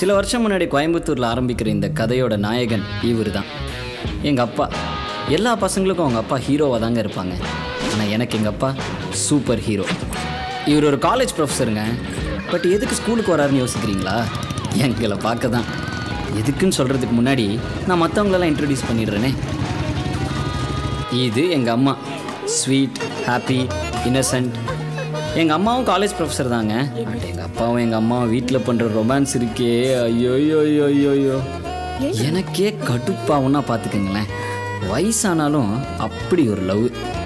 சில வருஷம் முன்னாடி கோயம்புத்தூரில் ஆரம்பிக்கிற இந்த கதையோட நாயகன் இவர் தான் எங்கள் அப்பா எல்லா பசங்களுக்கும் அவங்க அப்பா ஹீரோவாக தாங்க இருப்பாங்க ஆனால் எனக்கு எங்கள் அப்பா சூப்பர் ஹீரோ இவர் ஒரு காலேஜ் ப்ரொஃபஸருங்க பட் எதுக்கு ஸ்கூலுக்கு வராருன்னு யோசிக்கிறீங்களா எங்களை பார்க்க தான் எதுக்குன்னு சொல்கிறதுக்கு முன்னாடி நான் மற்றவங்களெல்லாம் இன்ட்ரடியூஸ் பண்ணிடுறேனே இது எங்கள் அம்மா ஸ்வீட் ஹாப்பி இன்னசென்ட் எங்கள் அம்மாவும் காலேஜ் ப்ரொஃபஸர் தாங்க பட் எங்கள் அப்பாவும் எங்கள் அம்மாவும் வீட்டில் பண்ணுற ரொமான்ஸ் இருக்கே ஐயோ ஐயோ ஐயோ ஐயோ எனக்கே கடுப்பாகும்னா பார்த்துக்கங்களேன் வயசானாலும் அப்படி ஒரு லவ்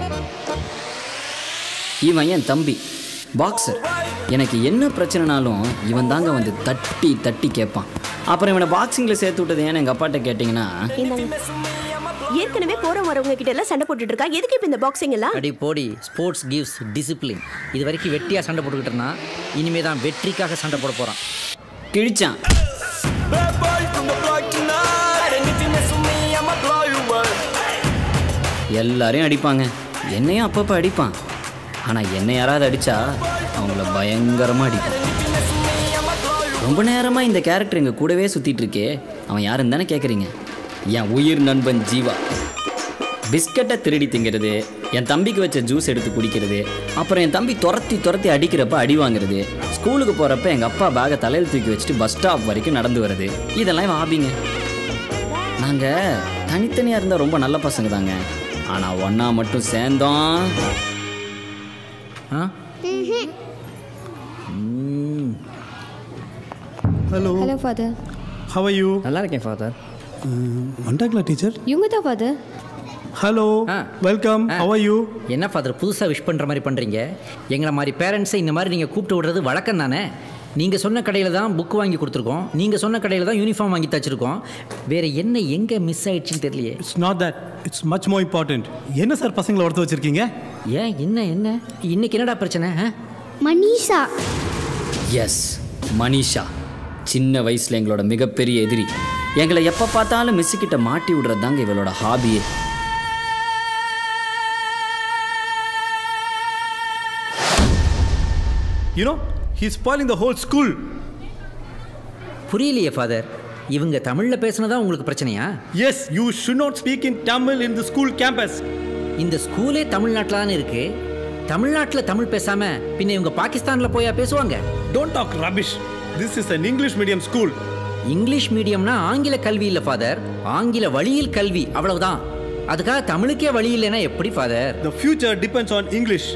இவன் என் தம்பி பாக்ஸர் எனக்கு என்ன பிரச்சனைனாலும் இவன் தாங்க வந்து தட்டி தட்டி கேட்பான் அப்புறம் இவனை பாக்ஸிங்கில் சேர்த்து விட்டது ஏன்னு எங்கள் அப்பாட்ட கேட்டிங்கன்னா இந்தாங்க ஏற்கனவே போற வரவங்க கிட்ட எல்லாம் சண்டை போட்டுட்டு இருக்கா எதுக்கு இப்ப இந்த பாக்ஸிங் எல்லாம் அடி போடி ஸ்போர்ட்ஸ் கிவ்ஸ் டிசிப்ளின் இது வரைக்கும் வெட்டியாக சண்டை போட்டுக்கிட்டேன்னா இனிமே தான் வெற்றிக்காக சண்டை போட போகிறான் கிழிச்சான் Bad boy from the block tonight. Anything mess with me, I'ma blow you away. எல்லாரையும் அடிப்பாங்க என்னையும் அப்பப்போ அடிப்பான் ஆனால் என்னை யாராவது அடித்தா அவங்கள பயங்கரமாக அடிப்பான் ரொம்ப நேரமாக இந்த கேரக்டர் எங்கள் கூடவே சுற்றிட்டு இருக்கே அவன் யாருன்னு தானே கேட்குறீங்க என் உயிர் நண்பன் ஜீவா பிஸ்கட்டை திருடி திங்கிறது என் தம்பிக்கு வச்ச ஜூஸ் எடுத்து குடிக்கிறது அப்புறம் என் தம்பி துரத்தி துரத்தி அடிக்கிறப்ப அடி வாங்குறது ஸ்கூலுக்கு போகிறப்ப எங்கள் அப்பா பேகை தலையில் தூக்கி வச்சுட்டு பஸ் ஸ்டாப் வரைக்கும் நடந்து வருது இதெல்லாம் இவன் ஹாபிங்க நாங்கள் தனித்தனியாக இருந்தால் ரொம்ப நல்ல பசங்க தாங்க ஆனால் ஒன்றா மட்டும் சேர்ந்தோம் ஆ hello hello father how are you நல்லா இருக்கேன் ஃபாதர் வந்துட்டாங்களா டீச்சர் இவங்க தான் ஃபாதர் ஹலோ ஆ. வெல்கம் ஆ. ஹவ் ஆர் யூ என்ன ஃபாதர் புதுசாக விஷ் பண்ணுற மாதிரி பண்ணுறீங்க எங்களை மாதிரி பேரண்ட்ஸை இந்த மாதிரி நீங்கள் கூப்பிட்டு விடுறது வழக்கம் தானே நீங்கள் சொன்ன கடையில் தான் புக் வாங்கி கொடுத்துருக்கோம் நீங்கள் சொன்ன கடையில் தான் யூனிஃபார்ம் வாங்கி தச்சிருக்கோம் வேறு என்ன எங்கே மிஸ் ஆயிடுச்சுன்னு தெரியலையே it's not that it's much more important என்ன சார் பசங்களை ஒருத்த வச்சிருக்கீங்க ஏன் என்ன என்ன இன்னைக்கு என்னடா பிரச்சனை ஆ? மனிஷா எஸ் மனிஷா சின்ன வயசில் எங்களோட மிகப்பெரிய எதிரி எங்களை எப்போ பார்த்தாலும் மிஸ்ஸுக்கிட்ட மாட்டி விடுறது தாங்க இவளோட ஹாபியே you know he spoiling the whole school புரியலையே ஃபாதர் இவங்க தமிழில் பேசுனதா உங்களுக்கு பிரச்சனையா yes you should not speak in Tamil in the school campus இந்த ஸ்கூலே தமிழ்நாட்டில் தானே இருக்கு தமிழ்நாட்டில் தமிழ் பேசாம பின்ன இவங்க பாகிஸ்தானில் போயா பேசுவாங்க don't talk rubbish this is an English medium school English மீடியம்னா ஆங்கில கல்வி இல்லை ஃபாதர் ஆங்கில வழியில் கல்வி அவ்வளவுதான் அதுக்காக தமிழுக்கே வழி இல்லைன்னா எப்படி father the future depends on English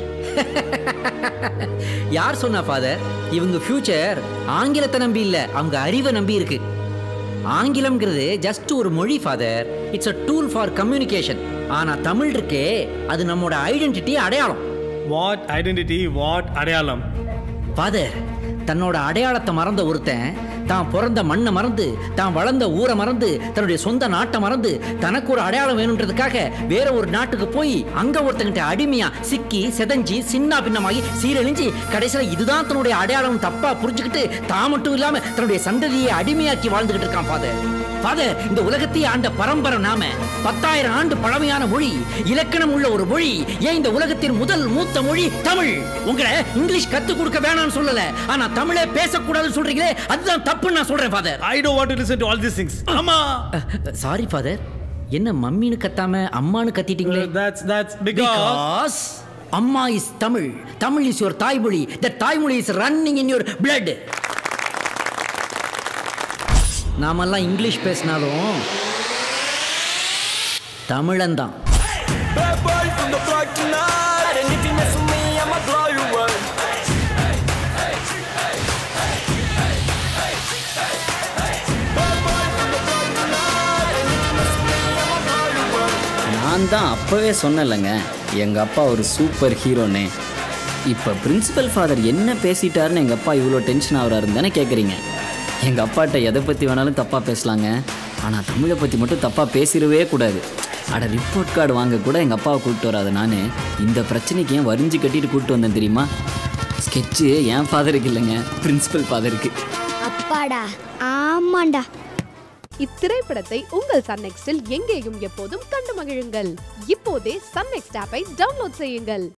யார் சொன்னா ஃபாதர் இவங்க ஃபியூச்சர் ஆங்கிலத்தை நம்பி இல்லை அவங்க அறிவை நம்பி இருக்கு ஆங்கிலம்ங்கிறது ஜஸ்ட் ஒரு மொழி father it's a tool for communication ஆனா தமிழ் இருக்கே அது நம்மோட ஐடென்டிட்டி அடையாளம் வாட் ஐடென்டிட்டி வாட் அடையாளம் ஃபாதர் தன்னோட அடையாளத்தை மறந்த ஒருத்தன் தான் பிறந்த மண்ணை மறந்து தான் வளர்ந்த ஊரை மறந்து தன்னுடைய சொந்த நாட்டை மறந்து தனக்கு ஒரு அடையாளம் வேணுன்றதுக்காக வேற ஒரு நாட்டுக்கு போய் அங்க ஒருத்தங்கிட்ட அடிமையா சிக்கி செதஞ்சி சின்ன பின்னமாகி சீரழிஞ்சு கடைசியில இதுதான் தன்னுடைய அடையாளம் தப்பா புரிஞ்சுக்கிட்டு தான் மட்டும் இல்லாம தன்னுடைய சந்ததியை அடிமையாக்கி வாழ்ந்துகிட்டு இருக்கான் ஃபாதர் ஃபாதர் இந்த உலகத்தையே ஆண்ட பரம்பரை நாம பத்தாயிரம் ஆண்டு பழமையான மொழி இலக்கணம் உள்ள ஒரு மொழி ஏன் இந்த உலகத்தின் முதல் மூத்த மொழி தமிழ் உங்களை இங்கிலீஷ் கத்து கொடுக்க வேணாம்னு சொல்லல ஆனா தமிழே பேசக்கூடாதுன்னு சொல்றீங்களே அதுதான் தப்புன்னு நான் சொல்றேன் father I don't want to listen to all these things ஆமா சாரி ஃபாதர் என்ன மம்மின்னு கத்தாம அம்மான்னு கத்திட்டீங்களே தட்ஸ் தட்ஸ் பிகாஸ் பிகாஸ் அம்மா is Tamil Tamil is your தாய்மொழி த தாய்மொழி is running in your blood நாமெல்லாம் இங்கிலீஷ் பேசினாலும் தமிழன்தான் Bad boy from the block tonight. Anything mess with me, I'ma blow you away. நான் தான் அப்போவே சொன்னேன்லங்க எங்கள் அப்பா ஒரு சூப்பர் ஹீரோன்னு இப்போ பிரின்சிபல் ஃபாதர் என்ன பேசிட்டாருன்னு எங்கள் அப்பா இவ்வளோ டென்ஷன் ஆகுறாருன்னு தானே கேட்குறீங்க எங்கள் அப்பாட்ட எதை பற்றி வேணாலும் தப்பாக பேசலாங்க ஆனால் தமிழை பற்றி மட்டும் தப்பாக பேசிடவே கூடாது அட ரிப்போர்ட் கார்டு வாங்க கூட எங்கள் அப்பாவை கூப்பிட்டு வராத நான் இந்த பிரச்சனைக்கு ஏன் வரிஞ்சு கட்டிட்டு கூப்பிட்டு வந்தேன் தெரியுமா ஸ்கெட்சு என் ஃபாதருக்கு இல்லைங்க பிரின்சிபல் ஃபாதருக்கு அப்பாடா ஆமாண்டா இத்திரைப்படத்தை உங்கள் சன் நெக்ஸ்டில் எங்கேயும் எப்போதும் கண்டு மகிழுங்கள் இப்போதே சன் நெக்ஸ்ட் ஆப்பை டவுன்லோட் செய்யுங்கள்